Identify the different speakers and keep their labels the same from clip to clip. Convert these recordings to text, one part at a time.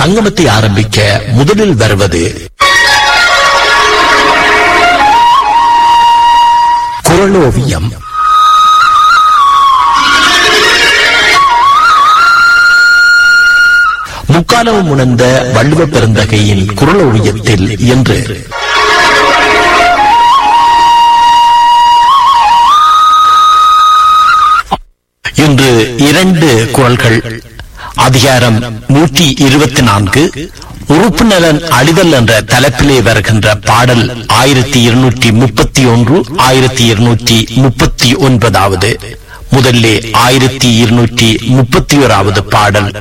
Speaker 1: சங்கமத்தை ஆரம்பிக்க முதலில் வருவது குரலோவியம் முக்காலம் உணர்ந்த வள்ளுவ பெருந்தகையின் குரலோவியத்தில் என்று இன்று இரண்டு குரல்கள் அதிகாரம் நூற்றி இருபத்தி நான்கு உறுப்பு நலன் அழிதல் என்ற தலைப்பிலே வருகின்ற பாடல் ஆயிரத்தி இருநூற்றி முப்பத்தி ஒன்று ஆயிரத்தி இருநூற்றி முப்பத்தி ஒன்பதாவது முதல்லே ஆயிரத்தி இருநூற்றி முப்பத்தி ஓராவது பாடல்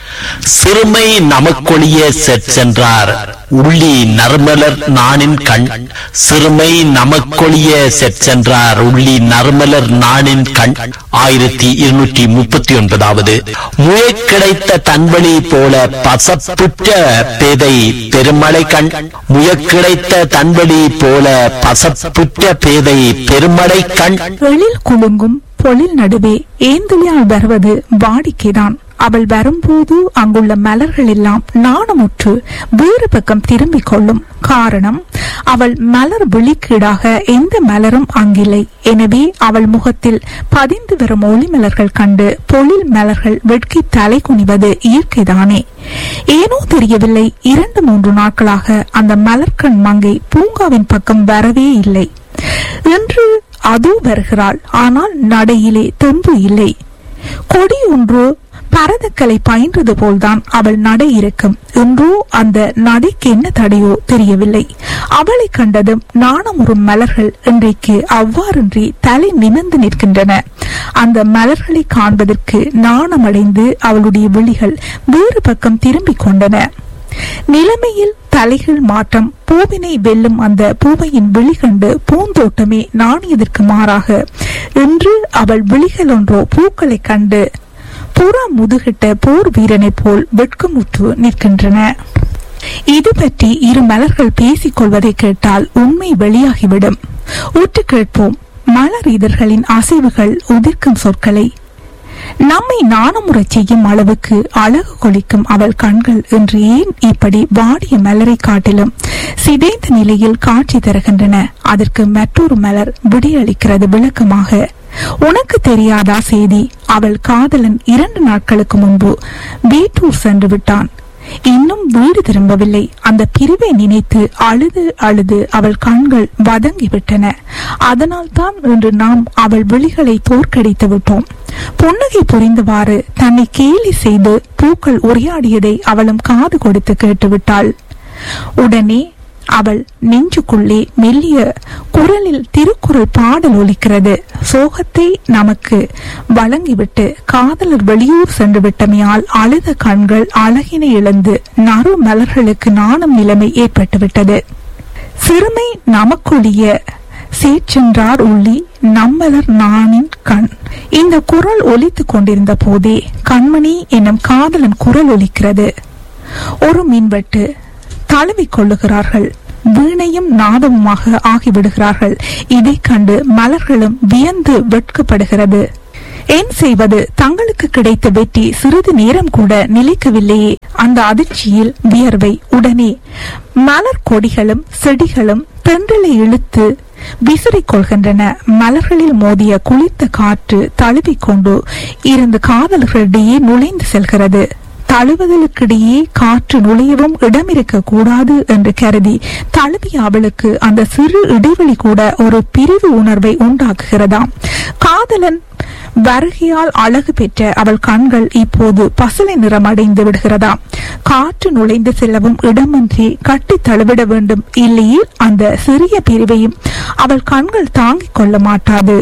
Speaker 1: சிறுமை நமக்கொழிய சென்றார் உள்ளி நறுமலர் நாணின் கண் சிறுமை நமக்கொழிய சென்றார் உள்ளி நறுமலர் நாணின் கண் ஆயிரத்தி இருநூற்றி முப்பத்தி ஒன்பதாவது முய கிடைத்த தன்வழி போல பசப்புற்ற பேதை பெருமழை கண் முய கிடைத்த தன்வழி போல பசப்புற்ற பேதை பெருமழை கண்
Speaker 2: எழில் குலுங்கும் பொழில் நடுவே ஏந்துளியால் வருவது வாடிக்கைதான் அவள் வரும்போது அங்குள்ள மலர்கள் எல்லாம் நாணமுற்று வேறு பக்கம் திரும்பிக் கொள்ளும் காரணம் அவள் மலர் விழிக்கீடாக எந்த மலரும் அங்கில்லை எனவே அவள் முகத்தில் பதிந்து வரும் ஒளி மலர்கள் கண்டு பொழில் மலர்கள் வெட்கி தலை குனிவது இயற்கைதானே ஏனோ தெரியவில்லை இரண்டு மூன்று நாட்களாக அந்த மலர்கண் மங்கை பூங்காவின் பக்கம் வரவே இல்லை என்று அதோ வருகிறாள் ஆனால் நடையிலே தெம்பு இல்லை கொடி ஒன்று பரதக்கலை பயின்றது போல்தான் அவள் நடை இருக்கும் என்றோ அந்த நடைக்கு என்ன தடையோ தெரியவில்லை அவளை கண்டதும் நாணமுறும் மலர்கள் இன்றைக்கு அவ்வாறின்றி தலை நிமிர்ந்து நிற்கின்றன அந்த மலர்களை காண்பதற்கு நாணமடைந்து அவளுடைய விழிகள் வேறு பக்கம் திரும்பிக் கொண்டன நிலைமையில் தலைகள் மாற்றம் பூவினை வெல்லும் அந்த பூவையின் விழி கண்டு பூந்தோட்டமே நாணியதற்கு மாறாக இன்று அவள் விழிகள் ஒன்றோ பூக்களை கண்டு புறா முதுகிட்ட போர் வீரனைப் போல் வெட்கமுற்று நிற்கின்றன இது பற்றி இரு மலர்கள் பேசிக் கொள்வதை கேட்டால் உண்மை வெளியாகிவிடும் உற்று கேட்போம் மலர் இதழ்களின் அசைவுகள் உதிர்க்கும் சொற்களை நம்மை நாணமுறச் செய்யும் அளவுக்கு அழகு கொளிக்கும் அவள் கண்கள் என்று ஏன் இப்படி வாடிய மலரை காட்டிலும் சிதைந்த நிலையில் காட்சி தருகின்றன அதற்கு மற்றொரு மலர் விடியளிக்கிறது விளக்கமாக உனக்கு தெரியாதா செய்தி அவள் காதலன் இரண்டு நாட்களுக்கு முன்பு வீட்டூர் சென்று விட்டான் இன்னும் வீடு திரும்பவில்லை அந்த பிரிவை நினைத்து அழுது அழுது அவள் கண்கள் வதங்கிவிட்டன அதனால் தான் இன்று நாம் அவள் விழிகளை தோற்கடித்து விட்டோம் புன்னகை புரிந்தவாறு தன்னை கேலி செய்து பூக்கள் உரையாடியதை அவளும் காது கொடுத்து கேட்டுவிட்டாள் உடனே அவள் நெஞ்சுக்குள்ளே மெல்லிய குரலில் திருக்குறள் பாடல் ஒலிக்கிறது சோகத்தை நமக்கு வழங்கிவிட்டு காதலர் வெளியூர் சென்று விட்டமையால் அழுத கண்கள் அழகினை இழந்து நறு மலர்களுக்கு நாணம் நிலைமை ஏற்பட்டுவிட்டது சிறுமை நமக்குரிய சேற்றென்றார் உள்ளி நம்மலர் நாணின் கண் இந்த குரல் ஒலித்துக் கொண்டிருந்த போதே கண்மணி என்னும் காதலன் குரல் ஒலிக்கிறது ஒரு மின்வெட்டு தழுவிக் கொள்ளுகிறார்கள் வீணையும் நாதமுமாக ஆகிவிடுகிறார்கள் இதை கண்டு மலர்களும் வியந்து வெட்கப்படுகிறது ஏன் செய்வது தங்களுக்கு கிடைத்த வெற்றி சிறிது நேரம் கூட நிலைக்கவில்லையே அந்த அதிர்ச்சியில் வியர்வை உடனே மலர் கொடிகளும் செடிகளும் தென்றலை இழுத்து விசிறிக் கொள்கின்றன மலர்களில் மோதிய குளிர்ந்த காற்று தழுவிக்கொண்டு இருந்து காதலர்களிடையே நுழைந்து செல்கிறது தழுவுதலுக்கிடையே காற்று நுழையவும் இடமிருக்க கூடாது என்று கருதி தழுவிய அவளுக்கு அந்த சிறு இடைவெளி கூட ஒரு பிரிவு உணர்வை உண்டாக்குகிறதாம் காதலன் வருகையால் அழகு பெற்ற அவள் கண்கள் இப்போது பசலை நிறமடைந்து விடுகிறதாம் காற்று நுழைந்து செல்லவும் இடமின்றி கட்டி தழுவிட வேண்டும் இல்லையே அந்த சிறிய பிரிவையும் அவள் கண்கள் தாங்கிக் கொள்ள மாட்டாது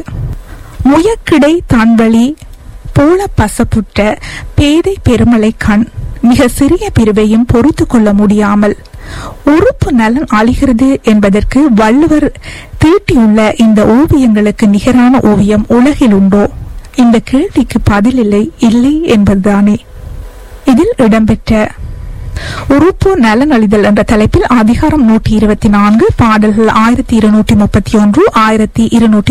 Speaker 2: முயக்கிடை தான்வழி போல பசப்புற்ற பேதை பெருமலை கண் மிக சிறிய பிரிவையும் பொறுத்து கொள்ள முடியாமல் உறுப்பு நலன் அழிகிறது என்பதற்கு வள்ளுவர் தீட்டியுள்ள இந்த ஓவியங்களுக்கு நிகரான ஓவியம் உலகில் உண்டோ இந்த கேள்விக்கு பதில் இல்லை இல்லை என்பதுதானே இதில் இடம்பெற்ற உறுப்பு நலனழிதல் என்ற தலைப்பில் அதிகாரம் நூற்றி இருபத்தி நான்கு பாடல்கள் ஆயிரத்தி இருநூற்றி முப்பத்தி ஒன்று ஆயிரத்தி இருநூற்றி